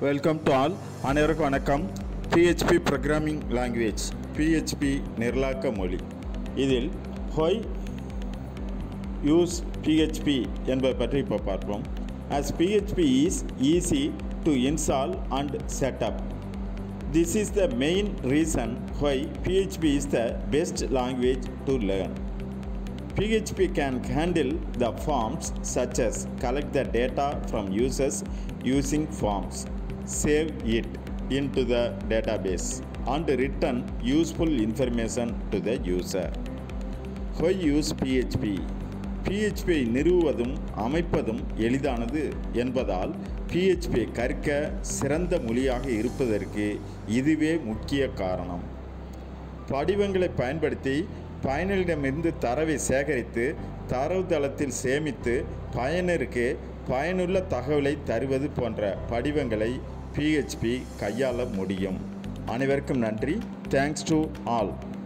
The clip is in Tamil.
வெல்கம் டு ஆல் அனைவருக்கும் வணக்கம் பிஹெச்பி ப்ரோக்ராமிங் லாங்குவேஜ் பிஹெச்பி நிரலாக்க மொழி இதில் ஹொய் யூஸ் பிஹெச்பி என்பதை பற்றி இப்போ பார்ப்போம் as PHP is easy to install and setup this is the main reason why PHP is the best language to learn PHP can handle the forms such as collect the data from users using forms, save it into the database, and return useful information to the user. Why use PHP? PHP ஐ நிறுவுவதும் அமைப்பதும் எளிதானது என்பதால் PHP ஐ கற்க சிறந்த மொழியாக இருப்பதற்கு இதுவே முக்கிய காரணம் படிவங்களை பயன்படுத்தி பயனரிடமிருந்து தரவை சேகரித்து தரவுத்தளத்தில் சேமித்து பயனருக்கு பயனுள்ள தகவலை தருவது போன்ற படிவங்களை பிஹெச்பி கையாள முடியும் அனைவருக்கும் நன்றி தேங்க்ஸ் டு ஆல்